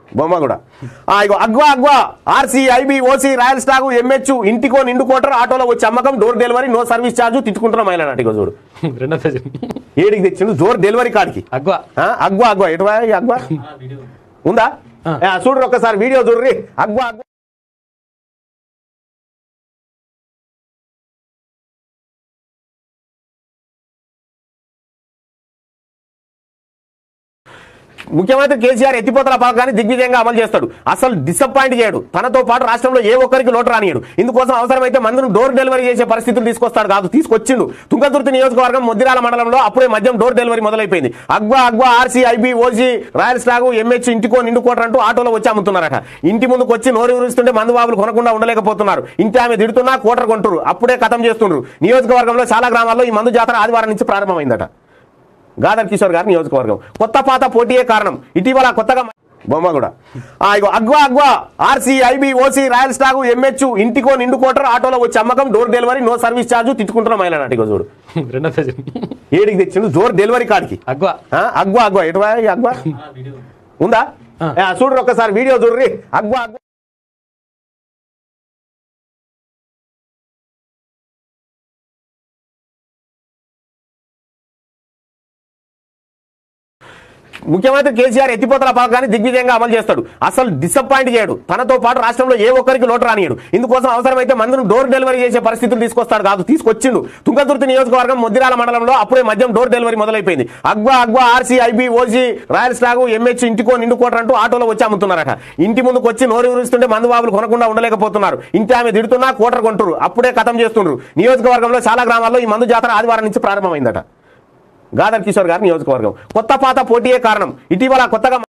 బొమ్మ కూడా ఆ, ఇగో అగ్వా అగ్వా RC IB OC Royal Stag MH ఇంటికో నిండు కోటర్ ఆటోలో వచ్చి అమ్మకం door delivery no service charge తిట్టుకుంటున్నాం మహిళ నాటిగో చూడు రెండో పేజ్ ఏడికి తెచ్చిండు డోర్ డెలివరీ కాడికి అగ్వా ఆ, అగ్వా అగ్వా ఎటు పోయా ఈ అగ్వా ఉందా ఆ. ఆ, చూడు ఒక్కసారి వీడియో చూడ్రి అగ్వా అగ్వా ముఖ్యమంత్రి కేసీఆర్ ఎత్తిపోతల పథకాన్ని దిగ్విజయంగా అమలు చేస్తాడు అసలు డిసప్పాయింట్ చేయడు తనతో పాటు రాష్ట్రంలో ఏ ఒక్కరికి లోటు రానియడు ఇందుకోసం అవసరమైతే మందును డోర్ డెలివరీ చేసే పరిస్థితులు తీసుకొస్తాడు కాదు తీసుకొచ్చిండు తుంగతుర్తి నియోజకవర్గం ముద్దిరాల మండలంలో అప్పుడే మద్యం డోర్ డెలివరీ మొదలైపోయింది అగ్వా అగ్వా RC IB OG Royal Stag MH ఇంటికో నిండు కోటర్ అంటూ ఆటోలో వచ్చి అమ్ముతున్నారట ఇంటి ముందుకు వచ్చి నోరు ఊరిస్తుంటే మందు బాబులు కొనకుండా ఉండలేకపోతున్నారు ఇంటి ఆమె తిడుతున్నా కోటర్ కొంటారు అప్పుడే కథం చేస్తుండ్రు నియోజకవర్గంలో చాలా గ్రామాల్లో ఈ మందు జాతర ఆదివారం నుంచి ప్రారంభమైందట గాదర్ కిషోర్ గారి నియోజకవర్గం కొత్త పాత పోటీయే కారణం ఇటీవల కొత్తగా బొమ్మ కూడా ఆ, ఇగో అగ్వా అగ్వా RC IB OC Royal Stag MH ఇంటికో నిండు కోటర్ ఆటోలో వచ్చి అమ్మకం door delivery no service charge తిట్టుకుంటున్నాం మహిళ నాటిగో చూడు రెండో పేజ్ ఏడికి తెచ్చిండు డోర్ డెలివరీ కాడికి అగ్వా ఆ, అగ్వా అగ్వా ఎటు పోయా ఈ అగ్వా ఉందా ఆ. ఆ, చూడ్రి ఒక్కసారి వీడియో చూడ్రి అగ్వా అగ్వా ముఖ్యమంత్రి కేసీఆర్ ఎత్తిపోతల పథకాన్ని దిగ్విజయంగా అమలు చేస్తాడు అసలు డిసప్పాయింట్ చేయడు తనతో పాటు రాష్ట్రంలో ఏ ఒక్కరికి లోటు రానియడు ఇందుకోసం అవసరమైతే మందును డోర్ డెలివరీ చేసే పరిస్థితులు తీసుకొస్తాడు కాదు తీసుకొచ్చిండు తుంగతుర్తి నియోజకవర్గం ముద్దిరాల మండలంలో అప్పుడే మద్యం డోర్ డెలివరీ మొదలైపోయింది అగ్వా అగ్వా RC IB OG Royal Stag MH ఇంటికో నిండు కోటర్ అంటూ ఆటోలో వచ్చి అమ్ముతున్నారట ఇంటి ముందుకు వచ్చి నోరు ఊరిస్తుంటే మందు బాబులు కొనకుండా ఉండలేకపోతున్నారు ఇంటి ఆమె తిడుతున్నా కోటర్ కొంటారు అప్పుడే కథం చేస్తుండ్రు నియోజకవర్గంలో చాలా గ్రామాల్లో ఈ మందు జాతర ఆదివారం నుంచి ప్రారంభమైందట గాదర్ కిషోర్ గారి నియోజకవర్గం కొత్త పాత పోటీయే కారణం ఇటీవల కొత్తగా